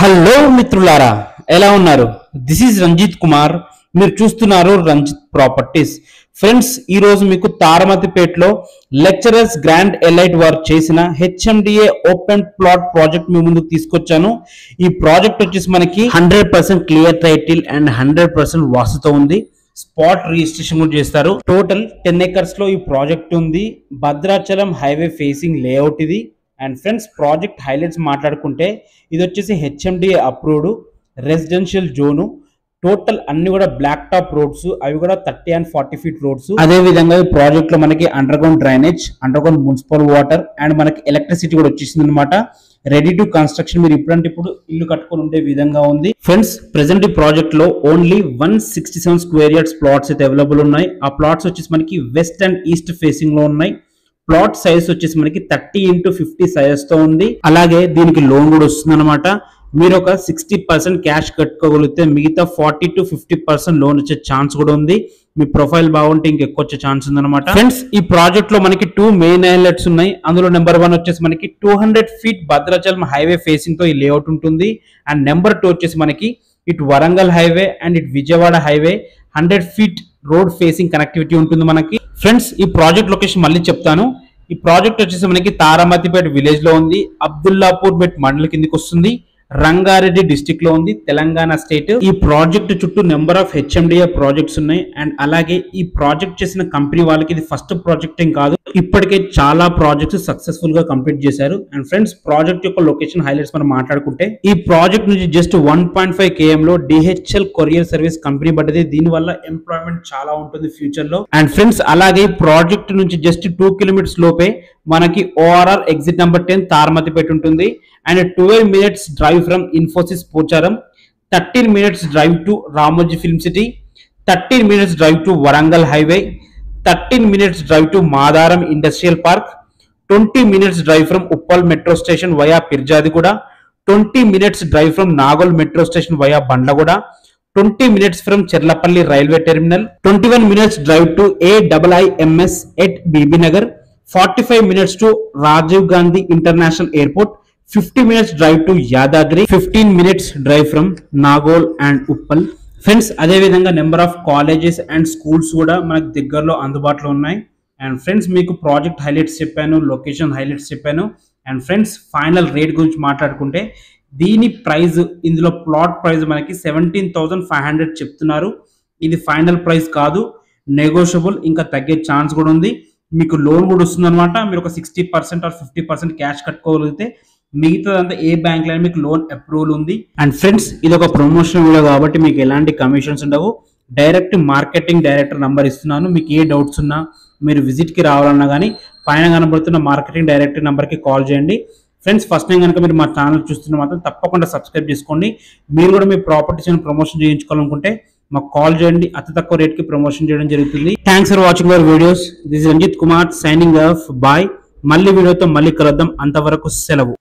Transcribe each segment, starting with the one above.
Hello మిత్రులారా ఎలా ఉన్నారు దిస్ ఈజ్ రంజిత్ కుమార్ మీరు చూస్తున్నారు రంజిత్ ప్రాపర్టీస్ ఫ్రెండ్స్ ఈ రోజు మీకు తారమతిపేటలో లెక్చరర్స్ గ్రాండ్ ఎలైట్ వారు చేసిన హెచ్ఎండిఏ ఓపెన్ ప్లాట్ ప్రాజెక్ట్ మీ ముందుకు తీసుకొచ్చాను ఈ ప్రాజెక్ట్ వచ్చేసి మనకి hundred percent clear title and hundred percent వాస్తుతో ఉంది స్పాట్ రిజిస్ట్రేషన్ కూడా చేస్తారు టోటల్ టెన్ ఎకర్స్ లో ఈ ప్రాజెక్ట్ ఉంది భద్రాచలం హైవే ఫేసింగ్ లేఅవుట్ ఇది అండ్ ఫ్రెండ్స్ ప్రాజెక్ట్ హైలైట్స్ మాట్లాడుకుంటే ఇది వచ్చేసి HMDA approved residential zone total అన్ని కూడా బ్లాక్ టాప్ రోడ్స్ అవి కూడా thirty and forty feet roads అదే విధంగా ఈ ప్రాజెక్ట్ లో మనకి underground drainage underground municipal water and మనకి ఎలక్ట్రిసిటీ కూడా వచ్చేసింది అనమాట రెడీ టు కన్స్ట్రక్షన్ మీరు ఇప్పుడంటే ఇప్పుడు ఇల్లు కట్టుకొని ఉండే విధంగా ఉంది ఫ్రెండ్స్ ప్రెసెంట్ ఈ ప్రాజెక్ట్ లో only one sixty seven square yards plots అయితే అవైలబుల్ ఉన్నాయి ఆ ప్లాట్స్ వచ్చేసి మనకి వెస్ట్ అండ్ ఈస్ట్ ఫేసింగ్ లో ఉన్నాయి ప్లాట్ సైజ్ వచ్చేసి మనకి థర్టీ ఇంటూ ఫిఫ్టీ సైజ్ తో ఉంది అలాగే దీనికి లోన్ కూడా వస్తుంది అనమాట మీరు ఒక సిక్స్టీ పర్సెంట్ క్యాష్ కట్టుకోగలిగితే మిగతా forty to fifty percent loan వచ్చే ఛాన్స్ కూడా ఉంది మీ ప్రొఫైల్ బాగుంటే ఇంకెక్కువ వచ్చే ఛాన్స్ ఉందన్నమాట ఫ్రెండ్స్ ఈ ప్రాజెక్ట్ లో మనకి టూ మెయిన్ హైలైట్స్ ఉన్నాయి అందులో నెంబర్ వన్ వచ్చేసి మనకి two hundred feet Bhadrachalam highway facing తో ఈ లేఅవుట్ ఉంటుంది అండ్ నెంబర్ టూ వచ్చేసి మనకి ఇటు వరంగల్ హైవే అండ్ ఇటు Vijayawada highway hundred feet road facing connectivity ఉంటుంది మనకి ఫ్రెండ్స్ ఈ ప్రాజెక్ట్ లొకేషన్ మళ్ళీ చెప్తాను ఈ ప్రాజెక్ట్ వచ్చేసి మనకి తారామతిపేట విలేజ్ లో ఉంది అబ్దుల్లాపూర్ మెట్ మండల కిందకి వస్తుంది రంగారెడ్డి డిస్టిక్ లో ఉంది తెలంగాణ స్టేట్ ఈ ప్రాజెక్ట్ చుట్టూ నెంబర్ ఆఫ్ హెచ్ఎండిఏ ప్రాజెక్ట్స్ ఉన్నాయి అండ్ అలాగే ఈ ప్రాజెక్ట్ చేసిన కంపెనీ వాళ్ళకి ఇది ఫస్ట్ ప్రాజెక్ట్ ఏం కాదు ఇప్పటికే చాలా ప్రాజెక్ట్స్ సక్సెస్ఫుల్ గా కంప్లీట్ చేశారు అండ్ ఫ్రెండ్స్ ప్రాజెక్ట్ యొక్క లొకేషన్ హైలైట్స్ మనం మాట్లాడుకుంటే ఈ ప్రాజెక్ట్ నుంచి just one point five KM లో డిహెచ్ఎల్ కొరియర్ సర్వీస్ కంపెనీ పడ్డది దీని వల్ల ఎంప్లాయ్మెంట్ చాలా ఉంటుంది ఫ్యూచర్ లో అండ్ ఫ్రెండ్స్ అలాగే ప్రాజెక్ట్ నుంచి జస్ట్ టూ కిలోమీటర్స్ లోపే మనకి ORR exit number ten Taramatipet ఉంటుంది and twelve minutes drive from Infosys Pocharam thirteen minutes drive to Ramoji film city thirteen minutes drive to Warangal highway thirteen minutes drive to Madaram industrial park twenty minutes drive from Uppal metro station via Pirzadiguda twenty minutes drive from Nagole metro station via Bandlaguda twenty minutes from Cherlapalli railway terminal twenty one minutes drive to A double IMS at Bibi Nagar forty five minutes to Rajiv Gandhi international airport fifty minutes drive to Yadadri fifteen minutes drive from Nagole and Uppal friends అదే విధంగా number of colleges and schools కూడా మనకు దగ్గరలో అందుబాటులో ఉన్నాయి and friends మీకు project highlights చెప్పాను location highlights చెప్పాను అండ్ ఫ్రెండ్స్ ఫైనల్ రేట్ గురించి మాట్లాడుకుంటే దీని ప్రైస్ ఇందులో ప్లాట్ ప్రైస్ మనకి సెవెంటీన్ థౌసండ్ ఫైవ్ హండ్రెడ్ చెప్తున్నారు ఇది ఫైనల్ ప్రైస్ కాదు నెగోషియబుల్ ఇంకా తగ్గే ఛాన్స్ కూడా ఉంది మీకు లోన్ కూడా వస్తుంది అనమాట మీరు ఒక sixty percent or fifty percent cash కట్టుకోగలిగితే మిగతాదంతా ఏ బ్యాంక్ లో మీకు లోన్ అప్రూవల్ ఉంది అండ్ ఫ్రెండ్స్ ఇది ఒక ప్రమోషన్ వీడియో కాబట్టి మీకు ఎలాంటి కమిషన్స్ ఉండవు డైరెక్ట్ మార్కెటింగ్ డైరెక్టర్ నంబర్ ఇస్తున్నాను మీకు ఏ డౌట్స్ ఉన్నా మీరు విజిట్ కి రావాలన్నా కానీ పైన కనబడుతున్న మార్కెటింగ్ డైరెక్టర్ నంబర్ కి కాల్ చేయండి ఫ్రెండ్స్ ఫస్ట్ టైం కనుక మీరు మా ఛానల్ చూస్తున్న మాత్రం తప్పకుండా సబ్స్క్రైబ్ చేసుకోండి మీరు కూడా మీ ప్రాపర్టీస్ ప్రమోషన్ చేయించుకోవాలనుకుంటే మాకు కాల్ చేయండి అతి తక్కువ రేట్ కి ప్రమోషన్ చేయడం జరుగుతుంది thanks for watching our videos this Ranjith Kumar signing off bye మళ్ళీ వీడియోతో మళ్ళీ కలుద్దాం అంతవరకు సెలవు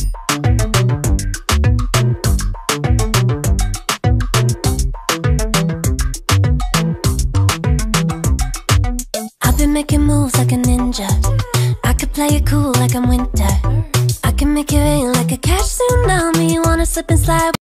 I've been making moves like a ninja. I could play it cool like I'm winter. I can make it rain like a cash tsunami. You wanna slip and slide?